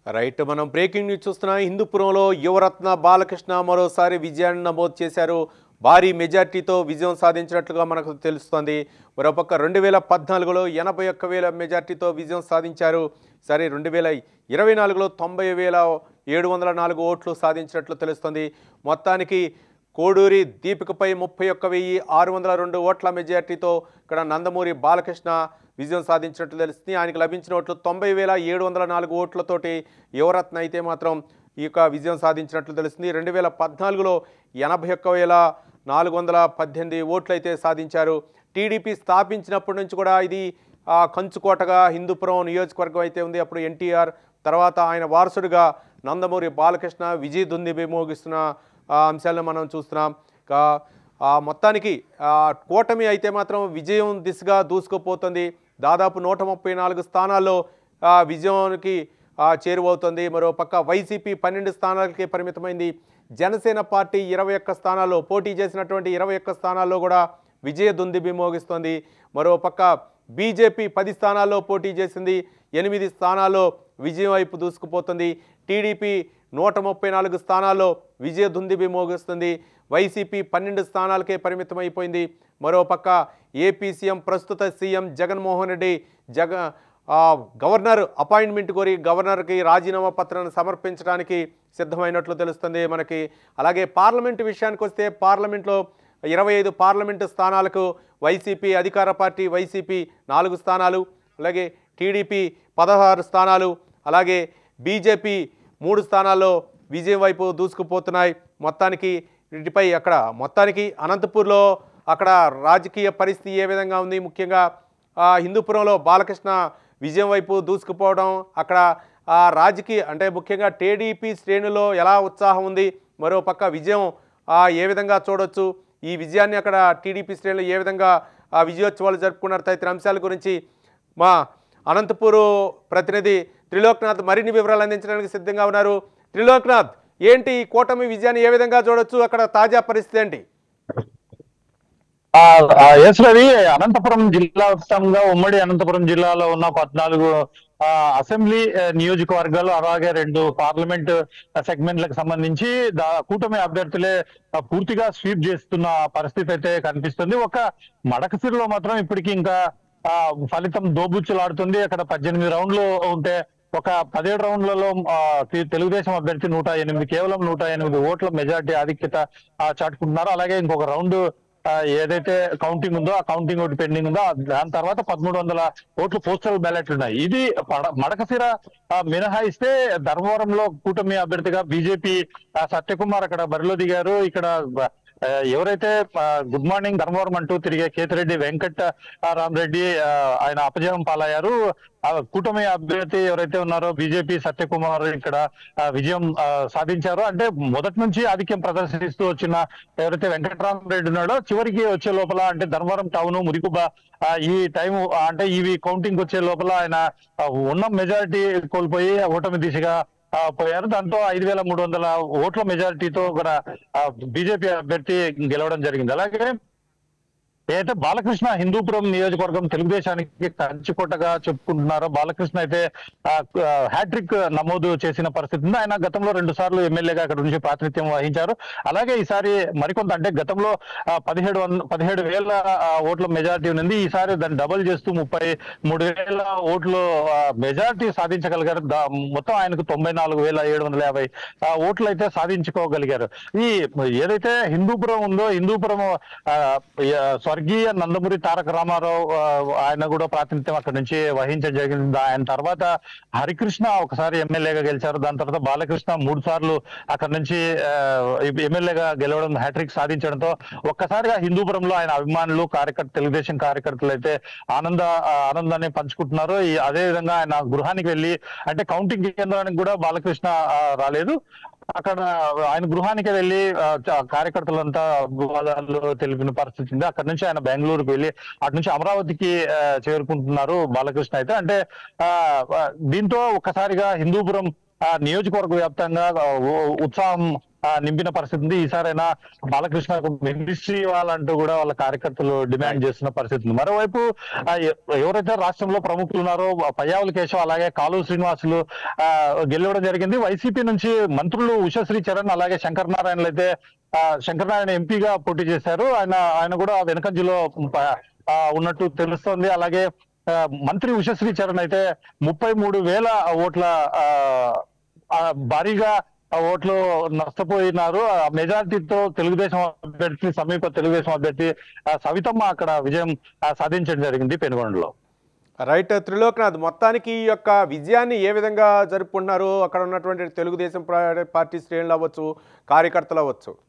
right మనం breaking news చూస్తున్నాం హిందూపురంలో యువరత్న బాలకృష్ణ మరోసారి విజయాన్ని నమోదు చేశారు భారీ మెజార్టీతో విజయం సాధించినట్లుగా మనకు తెలుస్తోంది మరోపక్క రెండు వేల పద్నాలుగులో ఎనభై ఒక్క వేల మెజార్టీతో విజయం సాధించారు సరే రెండు వేల ఇరవై నాలుగులో తొంభై వేల ఏడు వందల నాలుగు ఓట్లు సాధించినట్లు తెలుస్తోంది మొత్తానికి కోడూరి దీపికపై ముప్పై ఒక్క వెయ్యి ఆరు వందల రెండు ఓట్ల మెజార్టీతో ఇక్కడ నందమూరి బాలకృష్ణ విజయం సాధించినట్లు తెలుస్తుంది ఆయనకు లభించిన ఓట్లు తొంభై వేల ఏడు వందల నాలుగు ఓట్లతోటి యువరత్న అయితే మాత్రం ఈ యొక్క విజయం సాధించినట్లు తెలుస్తుంది రెండు వేల పద్నాలుగులో ఎనభై ఒక్క వేల నాలుగు వందల పద్దెనిమిది ఓట్లు అయితే సాధించారు టీడీపీ స్థాపించినప్పటి నుంచి కూడా ఇది ఆ, కంచుకోటగా హిందూపురం నియోజకవర్గం అయితే ఉంది అప్పుడు ఎన్టీఆర్ తర్వాత ఆయన వారసుడిగా నందమూరి బాలకృష్ణ విజయ్ దుంది మోగిస్తున్న ఆ, అంశాలను మనం చూస్తున్నాం ఇంకా ఆ, మొత్తానికి ఆ, కూటమి అయితే మాత్రం విజయం దిశగా దూసుకుపోతుంది దాదాపు నూట ముప్పై నాలుగు స్థానాల్లో ఆ, విజయానికి ఆ, చేరువవుతుంది మరో పక్క వైసీపీ పన్నెండు స్థానాలకే పరిమితమైంది జనసేన పార్టీ ఇరవై ఒక్క స్థానాల్లో పోటీ చేసినటువంటి ఇరవై ఒక్క స్థానాల్లో కూడా విజయ దుందిబి మోగిస్తోంది మరో పక్క బీజేపీ పది స్థానాల్లో పోటీ చేసింది ఎనిమిది స్థానాల్లో విజయం వైపు దూసుకుపోతుంది టీడీపీ నూట ముప్పై నాలుగు స్థానాల్లో విజయ దుందిబి మోగిస్తుంది వైసీపీ పన్నెండు స్థానాలకే పరిమితమైపోయింది మరోపక్క ఏపీ సీఎం ప్రస్తుత సీఎం జగన్మోహన్ రెడ్డి జగ ఆ, గవర్నర్ అపాయింట్మెంట్ కోరి గవర్నర్కి రాజీనామా పత్రాన్ని సమర్పించడానికి సిద్ధమైనట్లు తెలుస్తుంది మనకి అలాగే పార్లమెంటు విషయానికి వస్తే పార్లమెంట్లో ఇరవై ఐదు పార్లమెంటు స్థానాలకు వైసీపీ అధికార పార్టీ వైసీపీ నాలుగు స్థానాలు అలాగే టీడీపీ పదహారు స్థానాలు అలాగే బీజేపీ మూడు స్థానాల్లో విజయం వైపు దూసుకుపోతున్నాయి మొత్తానికి వీటిపై అక్కడ మొత్తానికి అనంతపూర్లో అక్కడ రాజకీయ పరిస్థితి ఏ విధంగా ఉంది ముఖ్యంగా ఆ, హిందూపురంలో బాలకృష్ణ విజయం వైపు దూసుకుపోవడం అక్కడ ఆ రాజకీయ అంటే ముఖ్యంగా టీడీపీ శ్రేణులో ఎలా ఉత్సాహం ఉంది మరో పక్క విజయం ఆ, ఏ విధంగా చూడొచ్చు ఈ విజయాన్ని అక్కడ టీడీపీ శ్రేణులు ఏ విధంగా ఆ విజయోత్సవాలు జరుపుకున్నారు తదితర అంశాల గురించి మా అనంతపూర్ ప్రతినిధి త్రిలోక్నాథ్ మరిన్ని వివరాలు అందించడానికి సిద్ధంగా ఉన్నారు త్రిలోక్నాథ్ ఏంటి ఈ కూటమి విజయాన్ని ఏ విధంగా చూడొచ్చు అక్కడ తాజా పరిస్థితి ఏంటి ఆ, ఆ, ఎస్ రవి అనంతపురం జిల్లా వ్యాప్తంగా ఉమ్మడి అనంతపురం జిల్లాలో ఉన్న పద్నాలుగు ఆ, అసెంబ్లీ ఆ, నియోజకవర్గాలు అలాగే రెండు పార్లమెంట్ సెగ్మెంట్లకు సంబంధించి దా- కూటమి అభ్యర్థులే ఆ, పూర్తిగా స్వీప్ చేస్తున్న పరిస్థితి అయితే కనిపిస్తుంది ఒక మడకసిరిలో మాత్రం ఇప్పటికి ఇంకా ఆ, ఫలితం దోబుచ్చులాడుతుంది అక్కడ పద్దెనిమిది రౌండ్లు ఉంటే ఒక పదిహేడు రౌండ్లలో ఆ, తి- తెలుగుదేశం అభ్యర్థి నూట ఎనిమిది కేవలం నూట ఎనిమిది ఓట్ల మెజార్టీ ఆధిక్యత ఆ, చాటుకుంటున్నారు అలాగే ఇంకొక రౌండ్ ఆ, ఏదైతే కౌంటింగ్ ఉందో ఆ కౌంటింగ్ ఒకటి పెండింగ్ ఉందో ఆ- దాని తర్వాత పదమూడు వందల ఓట్లు పోస్టల్ బ్యాలెట్లు ఉన్నాయి ఇది పడ- మడకసిర ఆ, మినహాయిస్తే ధర్మవరంలో కూటమి అభ్యర్థిగా బీజేపీ సత్యకుమార్ అక్కడ బరిలో దిగారు ఇక్కడ బ- ఆ, ఎవరైతే ఆ, గుడ్ మార్నింగ్ ధర్మవరం అంటూ తిరిగే కేతిరెడ్డి వెంకట ఆ, రామరెడ్డి ఆ, ఆయన అపజయం పాలయ్యారు ఆ, కూటమి అభ్యర్థి ఎవరైతే ఉన్నారో బీజేపీ సత్యకుమార్ ఇక్కడ ఆ, విజయం ఆ, సాధించారు అంటే మొదటి నుంచి ఆధిక్యం ప్రదర్శిస్తూ వచ్చిన ఎవరైతే వెంకటరామరెడ్డి ఉన్నాడో చివరికి వచ్చే లోపల అంటే ధర్మవరం టౌన్ మురికుబ ఆ, ఈ టైం అంటే ఇవి కౌంటింగ్ వచ్చే లోపల ఆయన ఆ, ఉన్న మెజారిటీ కోల్పోయి ఓటమి దిశగా ఆ, పోయారు దాంతో ఐదు వేల మూడు వందల ఓట్ల మెజారిటీతో కూడా బీజేపీ అభ్యర్థి గెలవడం జరిగింది అలాగే ఏదైతే బాలకృష్ణ హిందూపురం నియోజకవర్గం తెలుగుదేశానికి కంచుకోటగా చెప్పుకుంటున్నారో బాలకృష్ణ అయితే హ్యాట్రిక్ నమోదు చేసిన పరిస్థితి ఉంది ఆయన గతంలో రెండు సార్లు ఎమ్మెల్యేగా అక్కడ నుంచి ప్రాతినిధ్యం వహించారు అలాగే ఈసారి మరికొంత అంటే గతంలో ఆ, పదిహేడు వంద పదిహేడు వేల ఆ, ఓట్ల మెజారిటీ ఉంది ఈసారి దాన్ని డబుల్ చేస్తూ ముప్పై మూడు వేల ఓట్లు మెజారిటీ సాధించగలిగారు దా- మొత్తం ఆయనకు తొంభై నాలుగు వేల ఏడు వందల యాభై ఆ, ఓట్లు అయితే సాధించుకోగలిగారు ఈ ఏదైతే హిందూపురం ఉందో హిందూపురం ఆ, యా- స్వర్గీయ నందమూరి తారక రామారావు ఆ, ఆయన కూడా ప్రాతినిధ్యం అక్కడ నుంచి వహించడం జరిగింది ఆయన తర్వాత హరికృష్ణ ఒకసారి ఎమ్మెల్యేగా గెలిచారు దాని తర్వాత బాలకృష్ణ మూడు సార్లు అక్కడ నుంచి ఆ, ఎమ్మెల్యేగా గెలవడం హ్యాట్రిక్ సాధించడంతో ఒక్కసారిగా హిందూపురంలో ఆయన అభిమానులు కార్యకర్త తెలుగుదేశం కార్యకర్తలు అయితే ఆనంద ఆ, ఆనందాన్ని పంచుకుంటున్నారు ఈ అదే విధంగా ఆయన గృహానికి వెళ్ళి అంటే కౌంటింగ్ కేంద్రానికి కూడా బాలకృష్ణ ఆ, రాలేదు అక్కడ ఆయన గృహానికి వెళ్ళి ఆ, చ- కార్యకర్తలంతా అభివాదాలు తెలిపిన పరిస్థితి ఉంది అక్కడ నుంచి ఆయన బెంగళూరుకు వెళ్ళి అటు నుంచి అమరావతికి ఆ, చేరుకుంటున్నారు బాలకృష్ణ అయితే అంటే ఆ, ఆ, దీంతో ఒక్కసారిగా హిందూపురం ఆ, నియోజకవర్గ వ్యాప్తంగా ఆ, ఉ- ఉత్సాహం ఆ, నింపిన పరిస్థితి ఉంది ఈసారైనా బాలకృష్ణకు మినిస్ట్రీ ఇవ్వాలంటూ కూడా వాళ్ళ కార్యకర్తలు డిమాండ్ చేస్తున్న పరిస్థితి ఉంది మరోవైపు ఆ, ఎ- ఎవరైతే రాష్ట్రంలో ప్రముఖులు ఉన్నారో పయ్యావుల కేశవ్ అలాగే కాలు శ్రీనివాసులు ఆ, గెలవడం జరిగింది వైసీపీ నుంచి మంత్రులు ఉషశ్రీ చరణ్ అలాగే శంకర్ నారాయణలు అయితే ఆ, శంకర్ నారాయణ ఎంపీగా పోటీ చేశారు ఆయన ఆయన కూడా వెనకంజలో ప- ఆ, ఉన్నట్టు తెలుస్తోంది అలాగే ఆ, మంత్రి ఉషశ్రీ చరణ్ అయితే ముప్పై మూడు వేల ఓట్ల ఆ, ఆ, భారీగా ఆ ఓట్లు నష్టపోయినారు ఆ మెజార్టీతో తెలుగుదేశం అభ్యర్థి సమీప తెలుగుదేశం అభ్యర్థి ఆ, సవితమ్మ అక్కడ విజయం ఆ, సాధించడం జరిగింది పెనుగొండలో రైట్ త్రిలోక్నాథ్ మొత్తానికి ఈ యొక్క విజయాన్ని ఏ విధంగా జరుపుకుంటున్నారు అక్కడ ఉన్నటువంటి తెలుగుదేశం ప్రా- పార్టీ శ్రేణులు అవ్వచ్చు కార్యకర్తలు అవ్వచ్చు